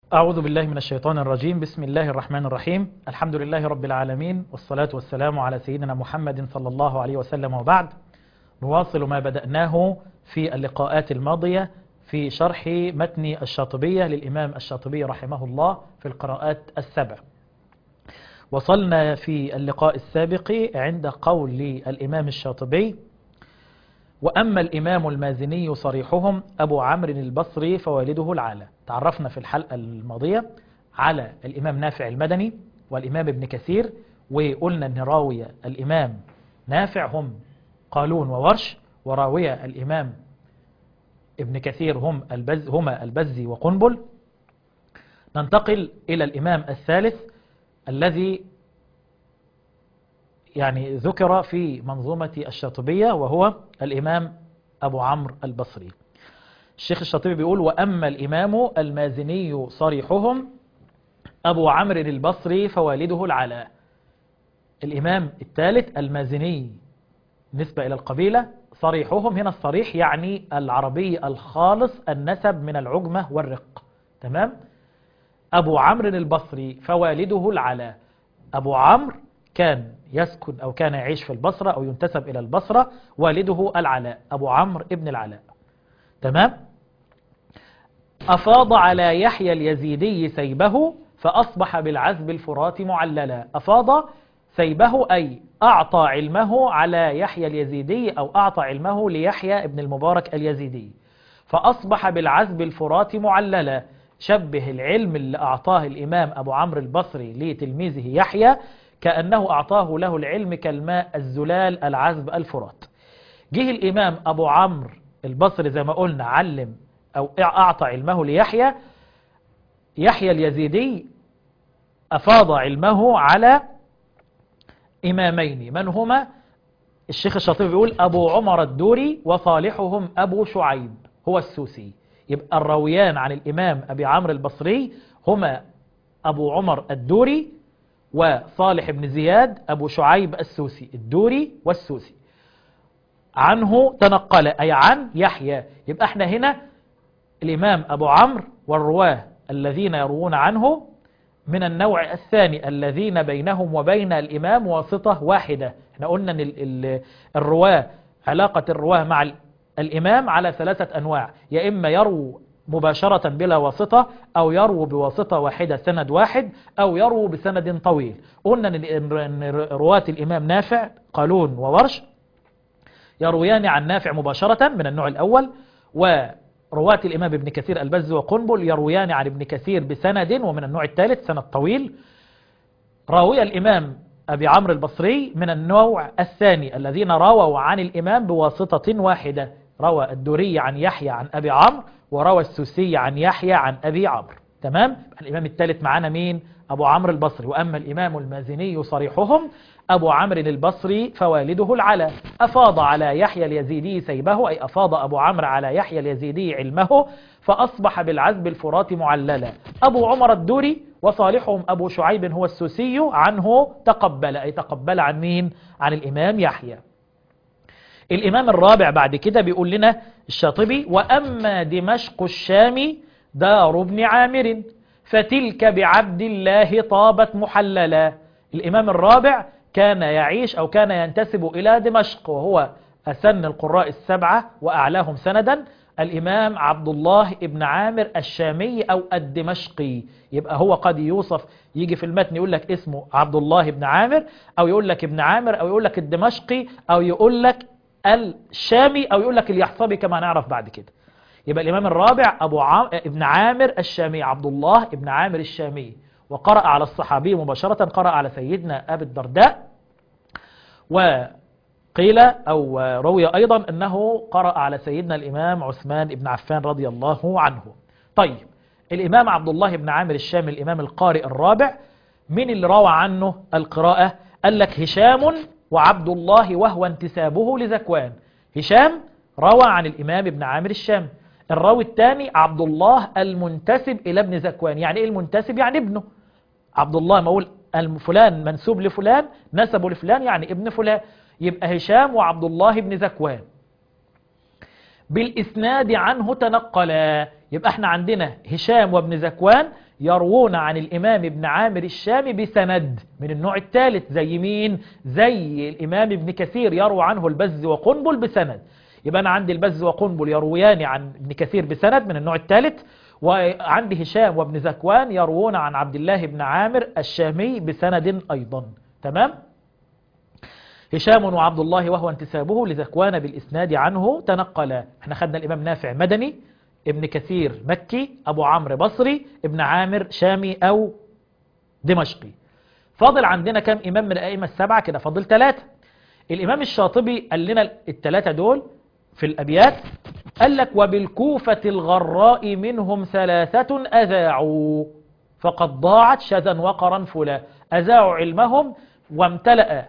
أعوذ بالله من الشيطان الرجيم بسم الله الرحمن الرحيم الحمد لله رب العالمين والصلاة والسلام على سيدنا محمد صلى الله عليه وسلم وبعد نواصل ما بدأناه في اللقاءات الماضية في شرح متن الشاطبية للإمام الشاطبي رحمه الله في القراءات السبع وصلنا في اللقاء السابق عند قول الإمام الشاطبي وأما الإمام المازني صريحهم أبو عمرو البصري فوالده العالى تعرفنا في الحلقة الماضية على الإمام نافع المدني والإمام ابن كثير وقلنا أن راوية الإمام نافع هم قالون وورش وراوية الإمام ابن كثير هم البز هما البزي وقنبل ننتقل إلى الإمام الثالث الذي يعني ذكر في منظومة الشاطبية وهو الإمام أبو عمرو البصري الشيخ الشاطبي بيقول وأما الإمام المازني صريحهم أبو عمرو البصري فوالده العلاء الإمام الثالث المازني نسبة إلى القبيلة صريحهم هنا الصريح يعني العربي الخالص النسب من العجمة والرق تمام أبو عمرو البصري فوالده العلاء أبو عمرو كان يسكن أو كان يعيش في البصرة أو ينتسب إلى البصرة والده العلاء أبو عمرو ابن العلاء تمام أفاض على يحيى اليزيدي سيبه فأصبح بالعزب الفرات معللا أفاض سيبه أي أعطى علمه على يحيى اليزيدي أو أعطى علمه ليحيى ابن المبارك اليزيدي فأصبح بالعزب الفرات معللا شبه العلم اللي أعطاه الإمام أبو عمرو البصري لتلميذه يحيى كأنه أعطاه له العلم كالماء الزلال العذب الفرات جه الإمام أبو عمرو البصري زي ما قلنا علم أو أعطى علمه ليحيى يحيى اليزيدي أفاض علمه على إمامين من هما الشيخ الشاطبي بيقول أبو عمر الدوري وصالحهم أبو شعيب هو السوسي يبقى الراويان عن الإمام أبي عمرو البصري هما أبو عمر الدوري وصالح بن زياد أبو شعيب السوسي الدوري والسوسي عنه تنقل أي عن يحيى يبقى احنا هنا الإمام أبو عمرو والرواه الذين يروون عنه من النوع الثاني الذين بينهم وبين الإمام واسطة واحدة احنا قلنا ان الرواه علاقة الرواه مع الإمام على ثلاثة أنواع يا إما يروا مباشرة بلا واسطة أو يرووا بواسطة واحدة سند واحد أو يرووا بسند طويل قلنا أن رواة الإمام نافع قالون وورش يرويان عن نافع مباشرة من النوع الأول ورواة الإمام ابن كثير البز وقنبل يرويان عن ابن كثير بسند ومن النوع الثالث سند طويل راوي الإمام أبي عمرو البصري من النوع الثاني الذين رووا عن الإمام بواسطة واحدة روى الدوري عن يحيى عن أبي عمرو وروى السوسي عن يحيى عن أبي عمرو تمام الإمام الثالث معانا مين أبو عمرو البصري وأما الإمام المازني صريحهم أبو عمرو البصري فوالده العلا أفاض على يحيى اليزيدي سيبه أي أفاض أبو عمرو على يحيى اليزيدي علمه فأصبح بالعزب الفرات معللا أبو عمر الدوري وصالحهم أبو شعيب هو السوسي عنه تقبل أي تقبل عن مين عن الإمام يحيى الإمام الرابع بعد كده بيقول لنا الشاطبي وأما دمشق الشام دار ابن عامر فتلك بعبد الله طابت محللا الإمام الرابع كان يعيش أو كان ينتسب إلى دمشق وهو أسن القراء السبعة وأعلاهم سندا الإمام عبد الله ابن عامر الشامي أو الدمشقي يبقى هو قد يوصف يجي في المتن يقول لك اسمه عبد الله ابن عامر أو يقول لك ابن عامر أو يقول لك الدمشقي أو يقول لك الشامي أو يقول لك اليحصبي كما نعرف بعد كده يبقى الإمام الرابع أبو عام ابن عامر الشامي عبد الله ابن عامر الشامي وقرأ على الصحابي مباشرة قرأ على سيدنا أبي الدرداء وقيل أو روي أيضا أنه قرأ على سيدنا الإمام عثمان بن عفان رضي الله عنه طيب الإمام عبد الله بن عامر الشامي الإمام القارئ الرابع من اللي روى عنه القراءة قال لك هشام وعبد الله وهو انتسابه لذكوان هشام روى عن الإمام ابن عامر الشام الراوي الثاني عبد الله المنتسب إلى ابن زكوان يعني إيه المنتسب يعني ابنه عبد الله ما أقول فلان منسوب لفلان نسبه لفلان يعني ابن فلان يبقى هشام وعبد الله بن زكوان بالإسناد عنه تنقلا يبقى احنا عندنا هشام وابن زكوان يروون عن الإمام ابن عامر الشامي بسند من النوع الثالث زي مين زي الإمام ابن كثير يروى عنه البز وقنبل بسند يبقى أنا عندي البز وقنبل يرويان عن ابن كثير بسند من النوع الثالث وعندي هشام وابن زكوان يروون عن عبد الله بن عامر الشامي بسند أيضا تمام هشام وعبد الله وهو انتسابه لزكوان بالإسناد عنه تنقل احنا خدنا الإمام نافع مدني ابن كثير مكي أبو عمرو بصري ابن عامر شامي أو دمشقي فاضل عندنا كم إمام من الأئمة السبعة كده فاضل ثلاثة الإمام الشاطبي قال لنا الثلاثة دول في الأبيات قال لك وبالكوفة الغراء منهم ثلاثة أذاعوا فقد ضاعت شذا وقرنفلا أذاعوا علمهم وامتلأ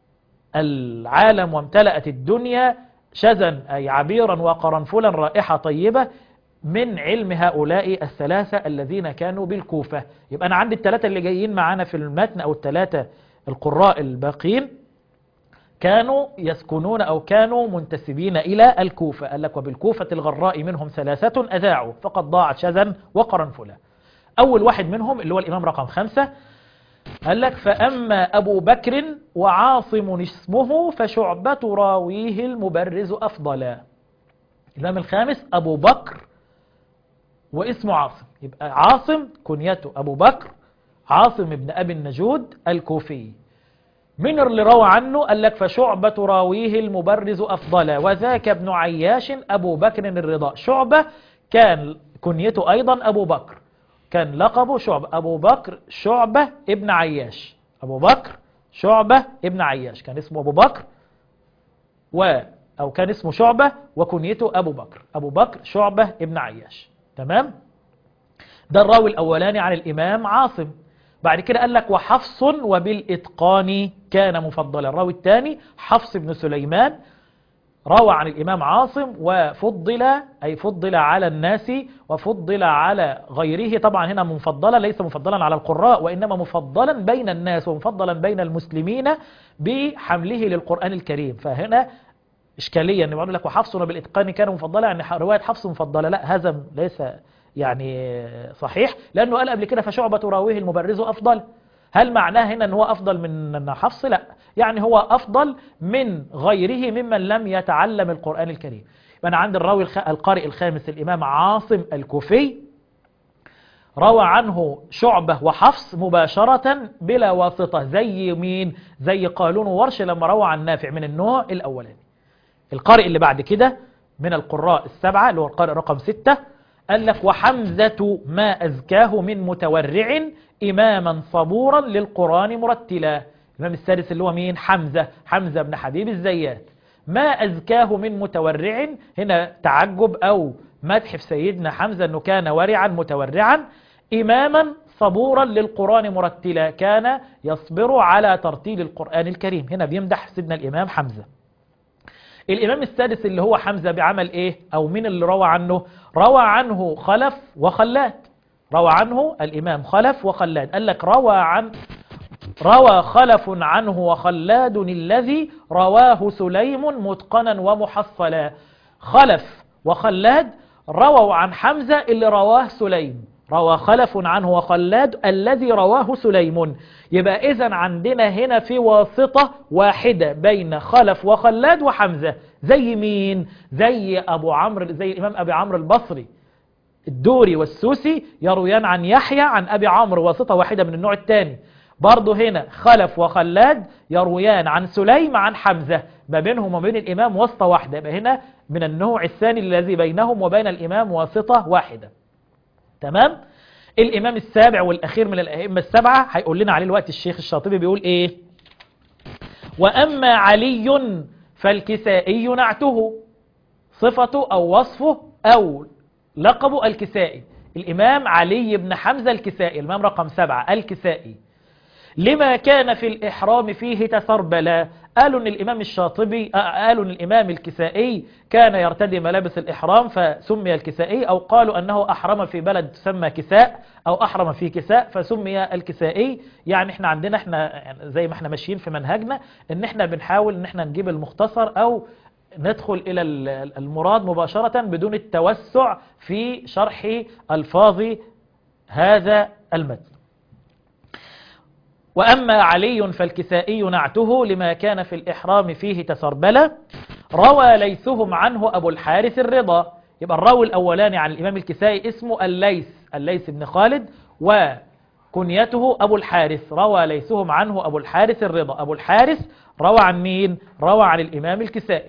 العالم وامتلأت الدنيا شذا أي عبيرا وقرنفلا رائحة طيبة من علم هؤلاء الثلاثة الذين كانوا بالكوفة يبقى أنا عندي الثلاثة اللي جايين معانا في المتن أو الثلاثة القراء الباقين كانوا يسكنون أو كانوا منتسبين إلى الكوفة قال لك وبالكوفة الغراء منهم ثلاثة أذاعوا فقد ضاعت شذا وقرنفلا أول واحد منهم اللي هو الإمام رقم خمسة قال لك فأما أبو بكر وعاصم اسمه فشعبة راويه المبرز أفضلا الإمام الخامس أبو بكر واسمه عاصم يبقى عاصم كنيته أبو بكر عاصم ابن أبي النجود الكوفي من اللي روى عنه قال لك فشعبة راويه المبرز أفضلا وذاك ابن عياش أبو بكر الرضا شعبة كان كنيته أيضا أبو بكر كان لقبه شعبة أبو بكر شعبة ابن عياش أبو بكر شعبة ابن عياش كان اسمه أبو بكر و أو كان اسمه شعبة وكنيته أبو بكر أبو بكر شعبة ابن عياش تمام ده الراوي الأولاني عن الإمام عاصم بعد كده قال لك وحفص وبالإتقان كان مفضلا الراوي الثاني حفص بن سليمان روى عن الإمام عاصم وفضل أي فضل على الناس وفضل على غيره طبعا هنا مفضلا ليس مفضلا على القراء وإنما مفضلا بين الناس ومفضلا بين المسلمين بحمله للقرآن الكريم فهنا إشكالية أن يقول لك وحفص بالإتقان كان مفضلا يعني رواية حفص مفضلة لا هذا ليس يعني صحيح لأنه قال قبل كده فشعبة راويه المبرز أفضل هل معناه هنا أن هو أفضل من حفص لا يعني هو أفضل من غيره ممن لم يتعلم القرآن الكريم أنا عند الراوي القارئ الخامس الإمام عاصم الكوفي روى عنه شعبة وحفص مباشرة بلا واسطة زي مين زي قالون وورش لما روى عن نافع من النوع الأولاني القارئ اللي بعد كده من القراء السبعة اللي هو القارئ رقم ستة قال لك وحمزة ما أزكاه من متورع إماما صبورا للقرآن مرتلا الإمام السادس اللي هو مين حمزة حمزة بن حبيب الزيات ما أزكاه من متورع هنا تعجب أو مدح في سيدنا حمزة أنه كان ورعا متورعا إماما صبورا للقرآن مرتلا كان يصبر على ترتيل القرآن الكريم هنا بيمدح سيدنا الإمام حمزة الإمام السادس اللي هو حمزة بعمل إيه أو مين اللي روى عنه روى عنه خلف وخلاد روى عنه الإمام خلف وخلاد قال لك روى عن روى خلف عنه وخلاد الذي رواه سليم متقنا ومحصلا خلف وخلاد رووا عن حمزة اللي رواه سليم روى خلف عنه وخلاد الذي رواه سليم يبقى إذا عندنا هنا في واسطة واحدة بين خلف وخلاد وحمزة زي مين زي أبو عمرو زي الإمام أبي عمرو البصري الدوري والسوسي يرويان عن يحيى عن أبي عمرو واسطة واحدة من النوع الثاني برضه هنا خلف وخلاد يرويان عن سليم عن حمزة ما بينهم وبين الإمام واسطة واحدة يبقى هنا من النوع الثاني الذي بينهم وبين الإمام واسطة واحدة تمام الإمام السابع والأخير من الأئمة السبعة هيقول لنا عليه الوقت الشيخ الشاطبي بيقول إيه وأما علي فالكسائي نعته صفته أو وصفه أو لقبه الكسائي الإمام علي بن حمزة الكسائي الإمام رقم سبعة الكسائي لما كان في الإحرام فيه تسربلا قالوا أن الإمام الشاطبي قالوا أن الإمام الكسائي كان يرتدي ملابس الإحرام فسمي الكسائي أو قالوا أنه أحرم في بلد تسمى كساء أو أحرم في كساء فسمي الكسائي يعني احنا عندنا احنا زي ما احنا ماشيين في منهجنا ان احنا بنحاول ان احنا نجيب المختصر أو ندخل إلى ال- المراد مباشرة بدون التوسع في شرح ألفاظ هذا المتن وأما علي فالكسائي نعته لما كان في الإحرام فيه تسربلا روى ليثهم عنه أبو الحارث الرضا يبقى الراوي الأولاني عن الإمام الكسائي اسمه الليث الليث بن خالد وكنيته أبو الحارث روى ليثهم عنه أبو الحارث الرضا أبو الحارث روى عن مين؟ روى عن الإمام الكسائي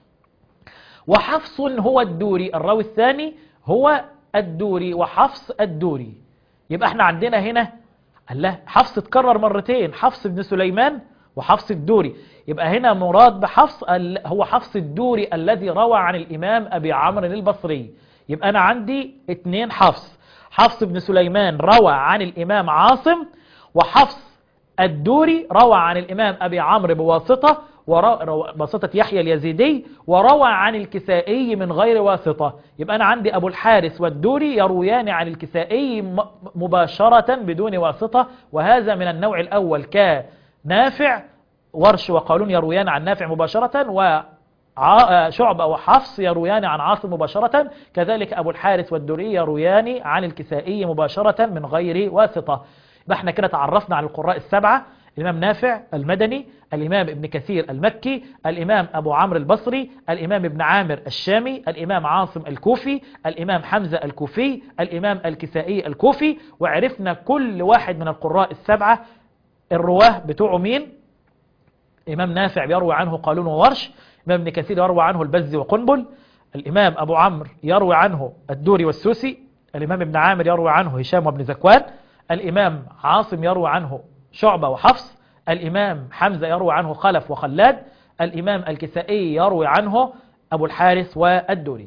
وحفص هو الدوري الراوي الثاني هو الدوري وحفص الدوري يبقى احنا عندنا هنا الله حفص اتكرر مرتين حفص بن سليمان وحفص الدوري يبقى هنا مراد بحفص ال- هو حفص الدوري الذي روى عن الإمام أبي عمرو البصري يبقى أنا عندي اتنين حفص حفص بن سليمان روى عن الإمام عاصم وحفص الدوري روى عن الإمام أبي عمرو بواسطة ورو- رو- بواسطة يحيى اليزيدي وروى عن الكسائي من غير واسطة يبقى أنا عندي أبو الحارث والدوري يرويان عن الكسائي م- مباشرة بدون واسطة وهذا من النوع الأول كنافع ورش وقالون يرويان عن نافع مباشرة و ع- شعبة وحفص يرويان عن عاصم مباشرة كذلك أبو الحارث والدوري يرويان عن الكسائي مباشرة من غير واسطة يبقى احنا كده تعرفنا عن القراء السبعة الإمام نافع المدني الإمام ابن كثير المكي الإمام أبو عمرو البصري الإمام ابن عامر الشامي الإمام عاصم الكوفي الإمام حمزة الكوفي الإمام الكسائي الكوفي وعرفنا كل واحد من القراء السبعة الرواه بتوعه مين إمام نافع يروي عنه قالون وورش إمام ابن كثير يروي عنه البزي وقنبل الإمام أبو عمرو يروي عنه الدوري والسوسي الإمام ابن عامر يروي عنه هشام وابن زكوان الإمام عاصم يروي عنه شعبة وحفص الإمام حمزة يروي عنه خلف وخلاد الإمام الكسائي يروي عنه أبو الحارث والدوري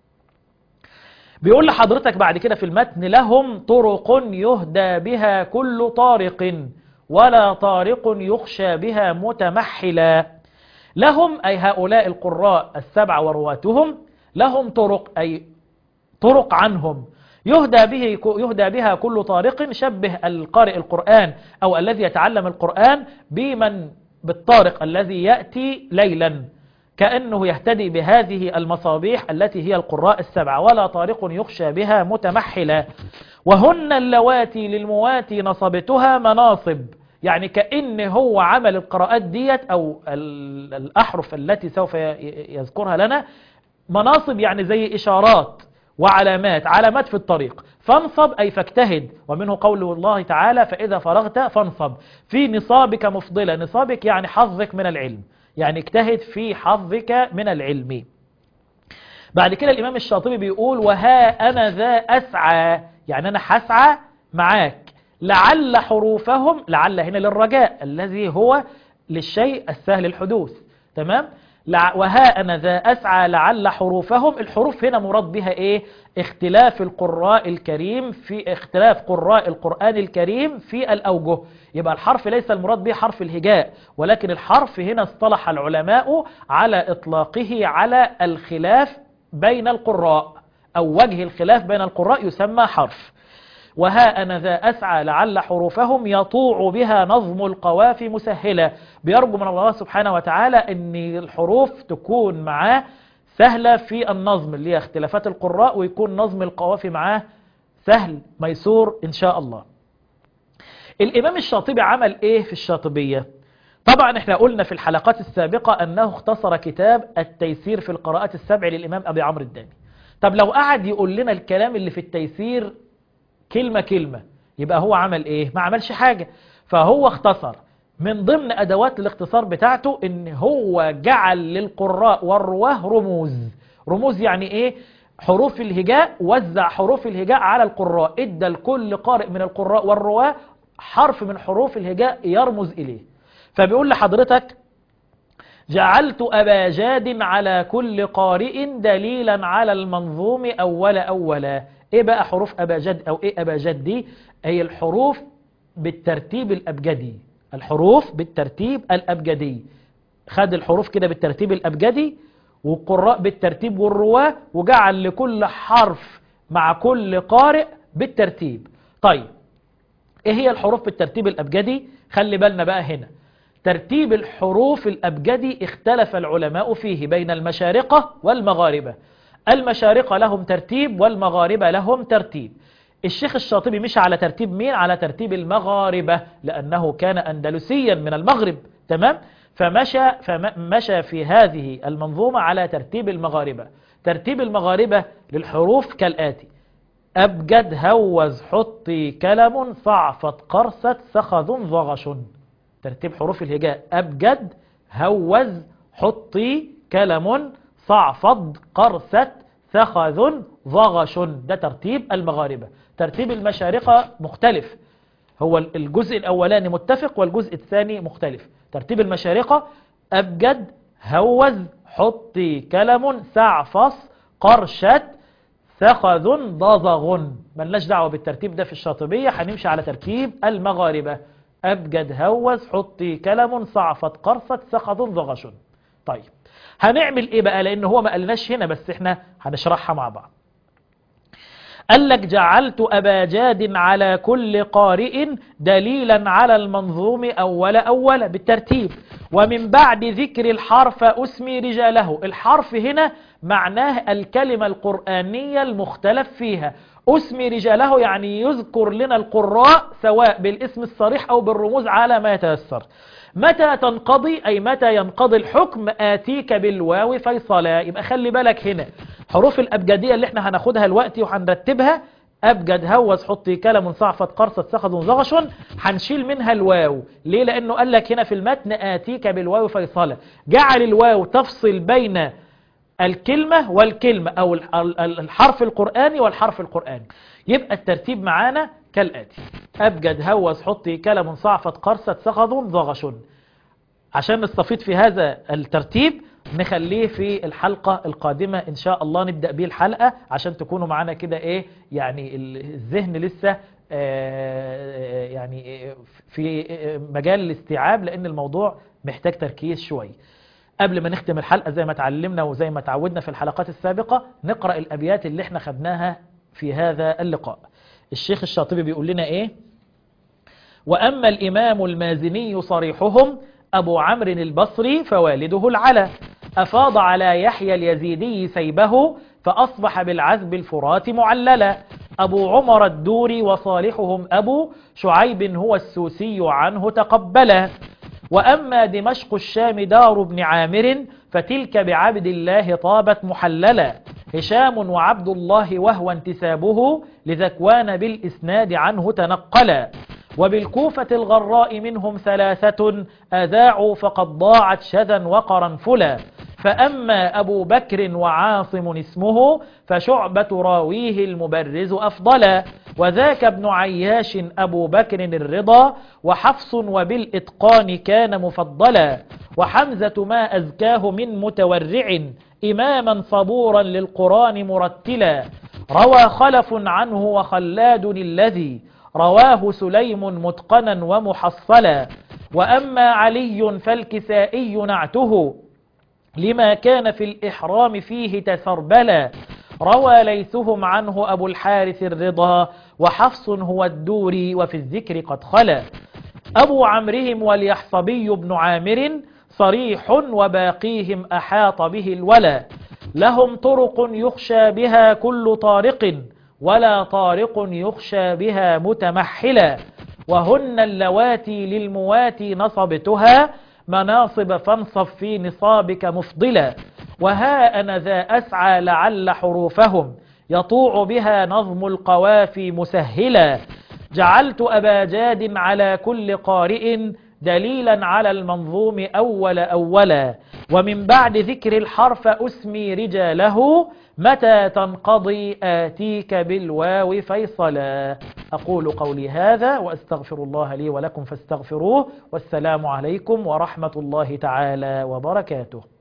بيقول لحضرتك بعد كده في المتن لهم طرق يهدى بها كل طارق ولا طارق يخشى بها متمحلا لهم أي هؤلاء القراء السبع ورواتهم لهم طرق أي طرق عنهم يهدى به يهدى بها كل طارق شبه القارئ القرآن أو الذي يتعلم القرآن بمن بالطارق الذي يأتي ليلا كأنه يهتدي بهذه المصابيح التي هي القراء السبعة ولا طارق يخشى بها متمحلا وهن اللواتي للمواتي نصبتها مناصب يعني كأن هو عمل القراءات ديت أو ال- الأحرف التي سوف ي- يذكرها لنا مناصب يعني زي إشارات وعلامات علامات في الطريق فانصب أي فاجتهد ومنه قول الله تعالى فإذا فرغت فانصب في نصابك مفضلة نصابك يعني حظك من العلم يعني اجتهد في حظك من العلم بعد كده الإمام الشاطبي بيقول وها أنا ذا أسعى يعني أنا حسعى معاك لعل حروفهم لعل هنا للرجاء الذي هو للشيء السهل الحدوث تمام لع- وها أنا ذا أسعى لعل حروفهم الحروف هنا مراد بها إيه اختلاف القراء الكريم في اختلاف قراء القرآن الكريم في الأوجه يبقى الحرف ليس المراد به حرف الهجاء ولكن الحرف هنا اصطلح العلماء على إطلاقه على الخلاف بين القراء أو وجه الخلاف بين القراء يسمى حرف وها أنا ذا أسعى لعل حروفهم يطوع بها نظم القوافي مسهلة بيرجو من الله سبحانه وتعالى أن الحروف تكون معاه سهلة في النظم اللي هي اختلافات القراء ويكون نظم القوافي معاه سهل ميسور إن شاء الله الإمام الشاطبي عمل إيه في الشاطبية طبعا احنا قلنا في الحلقات السابقة أنه اختصر كتاب التيسير في القراءات السبع للإمام أبي عمرو الداني طب لو قعد يقول لنا الكلام اللي في التيسير كلمة كلمة يبقى هو عمل ايه ما عملش حاجة فهو اختصر من ضمن ادوات الاختصار بتاعته ان هو جعل للقراء والرواه رموز رموز يعني ايه حروف الهجاء وزع حروف الهجاء على القراء ادى لكل قارئ من القراء والرواه حرف من حروف الهجاء يرمز اليه فبيقول لحضرتك جعلت أبا جاد على كل قارئ دليلا على المنظوم أول أولا إيه بقى حروف أبا جد أو إيه أبا جد دي هي الحروف بالترتيب الأبجدي الحروف بالترتيب الأبجدي خد الحروف كده بالترتيب الأبجدي والقراء بالترتيب والرواة وجعل لكل حرف مع كل قارئ بالترتيب طيب ايه هي الحروف بالترتيب الأبجدي خلي بالنا بقى هنا ترتيب الحروف الأبجدي اختلف العلماء فيه بين المشارقة والمغاربة المشارقة لهم ترتيب والمغاربة لهم ترتيب الشيخ الشاطبي مش على ترتيب مين على ترتيب المغاربة لأنه كان أندلسيا من المغرب تمام فمشى, فمشى في هذه المنظومة على ترتيب المغاربة ترتيب المغاربة للحروف كالآتي أبجد هوز حطي كلم صعفت قرصت سخذ ضغش ترتيب حروف الهجاء أبجد هوز حطي كلم صعفض قرصت سخذ ضغش ده ترتيب المغاربة ترتيب المشارقة مختلف هو الجزء الأولاني متفق والجزء الثاني مختلف ترتيب المشارقة أبجد هوز حطي كلم سعفص قرشت سخذ ضضغ ملناش دعوة بالترتيب ده في الشاطبية هنمشي على ترتيب المغاربة أبجد هوز حطي كلم صعفت قرصت سخذ ضغش طيب هنعمل ايه بقى لان هو ما قالناش هنا بس احنا هنشرحها مع بعض قال لك جعلت أبا جاد على كل قارئ دليلا على المنظوم أول أول بالترتيب ومن بعد ذكر الحرف أسمي رجاله الحرف هنا معناه الكلمة القرآنية المختلف فيها أسمي رجاله يعني يذكر لنا القراء سواء بالاسم الصريح أو بالرموز على ما يتيسر متى تنقضي أي متى ينقضي الحكم آتيك بالواو فيصلا يبقى خلي بالك هنا حروف الأبجدية اللي احنا هناخدها الوقت وهنرتبها أبجد هوز حطي كلم صعفت قرصة سخذ زغش هنشيل منها الواو ليه لأنه قال لك هنا في المتن آتيك بالواو فيصلا جعل الواو تفصل بين الكلمة والكلمة أو الحرف القرآني والحرف القرآني يبقى الترتيب معانا كالآتي أبجد هوز حطي كلم صعفت قرصة سخذ ضغش عشان نستفيد في هذا الترتيب نخليه في الحلقة القادمة إن شاء الله نبدأ به الحلقة عشان تكونوا معنا كده إيه يعني الذهن لسه يعني في مجال الاستيعاب لأن الموضوع محتاج تركيز شوي قبل ما نختم الحلقة زي ما تعلمنا وزي ما تعودنا في الحلقات السابقة نقرأ الأبيات اللي احنا خدناها في هذا اللقاء الشيخ الشاطبي بيقول لنا ايه وأما الإمام المازني صريحهم أبو عمرو البصري فوالده العلا أفاض على يحيى اليزيدي سيبه فأصبح بالعذب الفرات معللا أبو عمر الدوري وصالحهم أبو شعيب هو السوسي عنه تقبلا وأما دمشق الشام دار ابن عامر فتلك بعبد الله طابت محللا هشام وعبد الله وهو انتسابه لذكوان بالإسناد عنه تنقلا وبالكوفة الغراء منهم ثلاثة أذاعوا فقد ضاعت شذا وقرنفلا فأما أبو بكر وعاصم اسمه فشعبة راويه المبرز أفضلا وذاك ابن عياش أبو بكر الرضا وحفص وبالإتقان كان مفضلا وحمزة ما أزكاه من متورع إماما صبورا للقرآن مرتلا روى خلف عنه وخلاد الذي رواه سليم متقنا ومحصلا وأما علي فالكسائي نعته لما كان في الإحرام فيه تسربلا روى ليثهم عنه أبو الحارث الرضا وحفص هو الدوري وفي الذكر قد خلا أبو عمرهم واليحصبي بن عامر صريح وباقيهم أحاط به الولا لهم طرق يخشى بها كل طارق ولا طارق يخشى بها متمحلا وهن اللواتي للمواتي نصبتها مناصب فانصب في نصابك مفضلا وها أنا ذا أسعى لعل حروفهم يطوع بها نظم القوافي مسهلا جعلت أبا جاد على كل قارئ دليلا على المنظوم أول أولا ومن بعد ذكر الحرف أسمي رجاله متى تنقضي آتيك بالواو فيصلا أقول قولي هذا وأستغفر الله لي ولكم فاستغفروه والسلام عليكم ورحمة الله تعالى وبركاته